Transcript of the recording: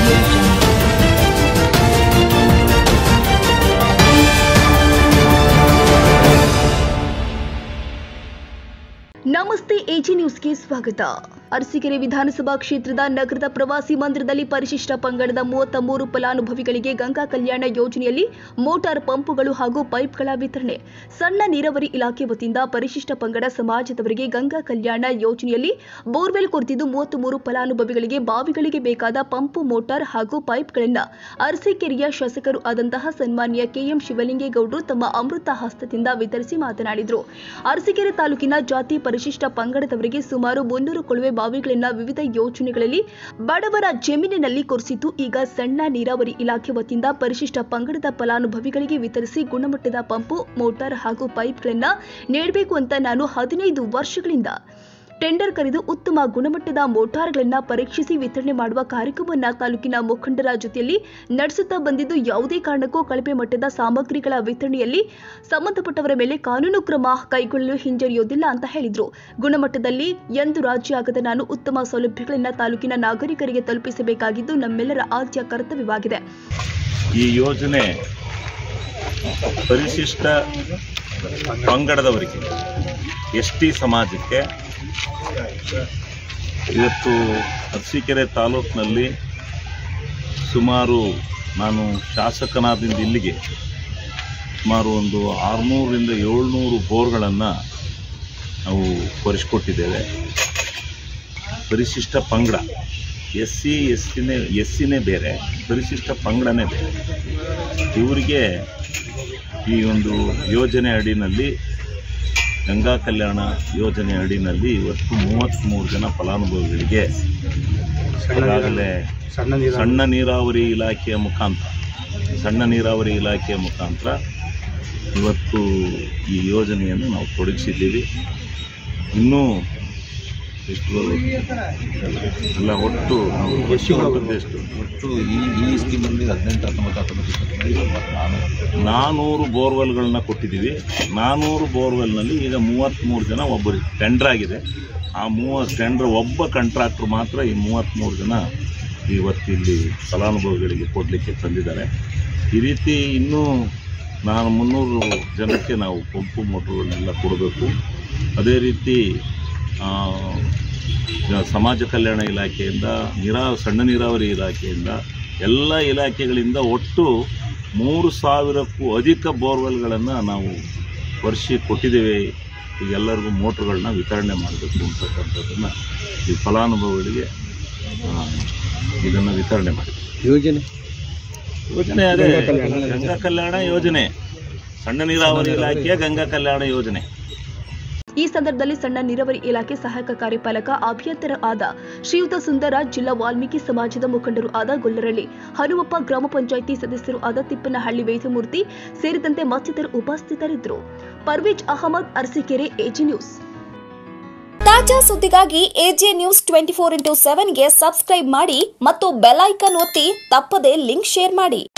audio jungle. ನಮಸ್ತೆ AG ನ್ಯೂಸ್ಗೆ ಸ್ವಾಗತ ಅರಸೀಕೆರೆ ವಿಧಾನಸಭಾ ಕ್ಷೇತ್ರದ ನಗರದ ಪ್ರವಾಸಿ ಮಂದಿರದಲ್ಲಿ ಪರಿಶಿಷ್ಟ ಪಂಗಡದ ಮೂವತ್ತ ಮೂರು ಫಲಾನುಭವಿಗಳಿಗೆ ಗಂಗಾ ಕಲ್ಯಾಣ ಯೋಜನೆಯಲ್ಲಿ ಮೋಟಾರ್ ಪಂಪುಗಳು ಹಾಗೂ ಪೈಪ್ಗಳ ವಿತರಣೆ ಸಣ್ಣ ನೀರಾವರಿ ಇಲಾಖೆ ವತಿಯಿಂದ ಪರಿಶಿಷ್ಟ ಪಂಗಡ ಸಮಾಜದವರಿಗೆ ಗಂಗಾ ಕಲ್ಯಾಣ ಯೋಜನೆಯಲ್ಲಿ ಬೋರ್ವೆಲ್ ಕೊರೆದಿದ್ದು ಮೂವತ್ತ್ ಮೂರು ಫಲಾನುಭವಿಗಳಿಗೆ ಬಾವಿಗಳಿಗೆ ಬೇಕಾದ ಪಂಪು ಮೋಟಾರ್ ಹಾಗೂ ಪೈಪ್ಗಳನ್ನು ಅರಸೀಕೆರೆಯ ಶಾಸಕರು ಆದಂತಹ ಸನ್ಮಾನ್ಯ ಕೆಎಂ ಶಿವಲಿಂಗೇಗೌಡರು ತಮ್ಮ ಅಮೃತ ಹಸ್ತದಿಂದ ವಿತರಿಸಿ ಮಾತನಾಡಿದರು ಅರಸೀಕೆರೆ ತಾಲೂಕಿನ ಜಾತಿ ಪರಿಶಿಷ್ಟ ಪಂಗಡದವರಿಗೆ ಸುಮಾರು ಮುನ್ನೂರು ಕೊಳವೆ ಬಾವಿಗಳನ್ನ ವಿವಿಧ ಯೋಜನೆಗಳಲ್ಲಿ ಬಡವರ ಜಮೀನಿನಲ್ಲಿ ಕೊರೆಸಿದ್ದು ಈಗ ಸಣ್ಣ ನೀರಾವರಿ ಇಲಾಖೆ ವತಿಯಿಂದ ಪರಿಶಿಷ್ಟ ಪಂಗಡದ ಫಲಾನುಭವಿಗಳಿಗೆ ವಿತರಿಸಿ ಗುಣಮಟ್ಟದ ಪಂಪು ಮೋಟಾರ್ ಹಾಗೂ ಪೈಪ್ಗಳನ್ನ ನೀಡಬೇಕು ಅಂತ ನಾನು ಹದಿನೈದು ವರ್ಷಗಳಿಂದ ಟೆಂಡರ್ ಕರೆದು ಉತ್ತಮ ಗುಣಮಟ್ಟದ ಮೋಟಾರ್ಗಳನ್ನ ಪರೀಕ್ಷಿಸಿ ವಿತರಣೆ ಮಾಡುವ ಕಾರ್ಯಕ್ರಮವನ್ನ ತಾಲೂಕಿನ ಮುಖಂಡರ ಜೊತೆಯಲ್ಲಿ ನಡೆಸುತ್ತಾ ಬಂದಿದ್ದು ಯಾವುದೇ ಕಾರಣಕ್ಕೂ ಕಳಪೆ ಮಟ್ಟದ ಸಾಮಗ್ರಿಗಳ ವಿತರಣೆಯಲ್ಲಿ ಸಂಬಂಧಪಟ್ಟವರ ಮೇಲೆ ಕಾನೂನು ಕ್ರಮ ಕೈಗೊಳ್ಳಲು ಹಿಂಜರಿಯೋದಿಲ್ಲ ಅಂತ ಹೇಳಿದ್ರು ಗುಣಮಟ್ಟದಲ್ಲಿ ಎಂದು ರಾಜ್ಯ ಆಗದ ನಾನು ಉತ್ತಮ ಸೌಲಭ್ಯಗಳನ್ನ ತಾಲೂಕಿನ ನಾಗರಿಕರಿಗೆ ತಲುಪಿಸಬೇಕಾಗಿದ್ದು ನಮ್ಮೆಲ್ಲರ ಆದ್ಯ ಕರ್ತವ್ಯವಾಗಿದೆ ಈ ಯೋಜನೆ ಪರಿಶಿಷ್ಟ ಪಂಗಡದವರಿಗೆ ಎಸ್ ಟಿ ಸಮಾಜಕ್ಕೆ ಇವತ್ತು ಅರಸೀಕೆರೆ ತಾಲೂಕಿನಲ್ಲಿ ಸುಮಾರು ನಾನು ಶಾಸಕನಾದಿಂದ ಇಲ್ಲಿಗೆ ಸುಮಾರು ಒಂದು ಆರುನೂರರಿಂದ ಏಳ್ನೂರು ಬೋರ್ಗಳನ್ನು ನಾವು ಕೊರಿಸ್ಕೊಟ್ಟಿದ್ದೇವೆ ಪರಿಶಿಷ್ಟ ಪಂಗಡ ಎಸ್ ಸಿ ಎಸ್ ಸಿನೇ ಎಸ್ ಸಿನೇ ಬೇರೆ ಪರಿಶಿಷ್ಟ ಪಂಗಡನೇ ಬೇರೆ ಇವರಿಗೆ ಈ ಒಂದು ಯೋಜನೆ ಅಡಿನಲ್ಲಿ ಗಂಗಾ ಕಲ್ಯಾಣ ಯೋಜನೆ ಅಡಿನಲ್ಲಿ ಇವತ್ತು ಮೂವತ್ತ್ಮೂರು ಜನ ಫಲಾನುಭವಿಗಳಿಗೆ ಈಗಾಗಲೇ ಸಣ್ಣ ನೀರಾವರಿ ಇಲಾಖೆಯ ಮುಖಾಂತರ ಸಣ್ಣ ನೀರಾವರಿ ಇಲಾಖೆಯ ಮುಖಾಂತರ ಇವತ್ತು ಈ ಯೋಜನೆಯನ್ನು ನಾವು ತೊಡಗಿಸಿದ್ದೀವಿ ಇನ್ನೂ ಎಷ್ಟು ಬರಬೇಕು ಎಲ್ಲ ಒಟ್ಟು ನಾವು ಎಷ್ಟು ಬರ್ತದೆ ಎಷ್ಟು ಒಟ್ಟು ಈ ಈ ಸ್ಕೀಮಲ್ಲಿ ಹದಿನೆಂಟು ಹತ್ತೊಂಬತ್ತು ಹತ್ತೊಂಬತ್ತು ಇಪ್ಪತ್ತೊಂದು ಇಪ್ಪತ್ತು ನಾನ್ನೂರು ನಾನೂರು ಬೋರ್ವೆಲ್ಗಳನ್ನ ಕೊಟ್ಟಿದ್ದೀವಿ ನಾನೂರು ಬೋರ್ವೆಲ್ನಲ್ಲಿ ಈಗ ಮೂವತ್ತ್ಮೂರು ಜನ ಒಬ್ಬರು ಟೆಂಡರ್ ಆಗಿದೆ ಆ ಮೂವತ್ತು ಟೆಂಡರ್ ಒಬ್ಬ ಕಾಂಟ್ರಾಕ್ಟ್ರು ಮಾತ್ರ ಈ ಮೂವತ್ತ್ಮೂರು ಜನ ಇವತ್ತು ಇಲ್ಲಿ ಫಲಾನುಭವಿಗಳಿಗೆ ಕೊಡಲಿಕ್ಕೆ ತಂದಿದ್ದಾರೆ ಈ ರೀತಿ ಇನ್ನೂ ನಾನು ಮುನ್ನೂರು ಜನಕ್ಕೆ ನಾವು ಪಂಪು ಮೋಟ್ರುಗಳನ್ನೆಲ್ಲ ಕೊಡಬೇಕು ಅದೇ ರೀತಿ ಆ, ಜ- ಸಮಾಜ ಕಲ್ಯಾಣ ಇಲಾಖೆಯಿಂದ ನೀರಾ ಸಣ್ಣ ನೀರಾವರಿ ಇಲಾಖೆಯಿಂದ ಎಲ್ಲ ಇಲಾಖೆಗಳಿಂದ ಒಟ್ಟು ಮೂರು ಸಾವಿರಕ್ಕೂ ಅಧಿಕ ಬೋರ್ವೆಲ್ಗಳನ್ನು ನಾವು ವರ್ಷಿ ಕೊಟ್ಟಿದ್ದೇವೆ ಈಗ ಎಲ್ಲರಿಗೂ ಮೋಟ್ರುಗಳನ್ನ ವಿತರಣೆ ಮಾಡಬೇಕು ಅಂತಕ್ಕಂಥದ್ದನ್ನು ಈ ಫಲಾನುಭವಿಗಳಿಗೆ ಇದನ್ನು ವಿತರಣೆ ಮಾಡಿದ್ವಿ ಯೋಜನೆ ಯೋಜನೆ ಅದೇ ಗಂಗಾ ಕಲ್ಯಾಣ ಯೋಜನೆ ಸಣ್ಣ ನೀರಾವರಿ ಇಲಾಖೆಯ ಗಂಗಾ ಕಲ್ಯಾಣ ಯೋಜನೆ ಈ ಸಂದರ್ಭದಲ್ಲಿ ಸಣ್ಣ ನೀರಾವರಿ ಇಲಾಖೆ ಸಹಾಯಕ ಕಾರ್ಯಪಾಲಕ ಅಭಿಯಂತರ ಆದ ಶ್ರೀಯುತ ಸುಂದರ ಜಿಲ್ಲಾ ವಾಲ್ಮೀಕಿ ಸಮಾಜದ ಮುಖಂಡರು ಆದ ಗೊಲ್ಲರಳ್ಳಿ ಹನುಮಪ್ಪ ಗ್ರಾಮ ಪಂಚಾಯಿತಿ ಸದಸ್ಯರು ಆದ ತಿಪ್ಪನಹಳ್ಳಿ ವೇದಮೂರ್ತಿ ಸೇರಿದಂತೆ ಮತ್ತಿತರರು ಉಪಸ್ಥಿತರಿದ್ದರು ಪರ್ವೇಜ್ ಅಹಮದ್ ಅರಸೀಕೆರೆ ಎಜಿ ನ್ಯೂಸ್ ತಾಜಾ ಸುದ್ದಿಗಾಗಿ AJ news twenty four into ಸೆವೆನ್ಗೆ ಸಬ್ಸ್ಕ್ರೈಬ್ ಮಾಡಿ ಮತ್ತು ಬೆಲ್ ಐಕಾನ್ ಒತ್ತಿ ತಪ್ಪದೇ ಲಿಂಕ್ ಶೇರ್ ಮಾಡಿ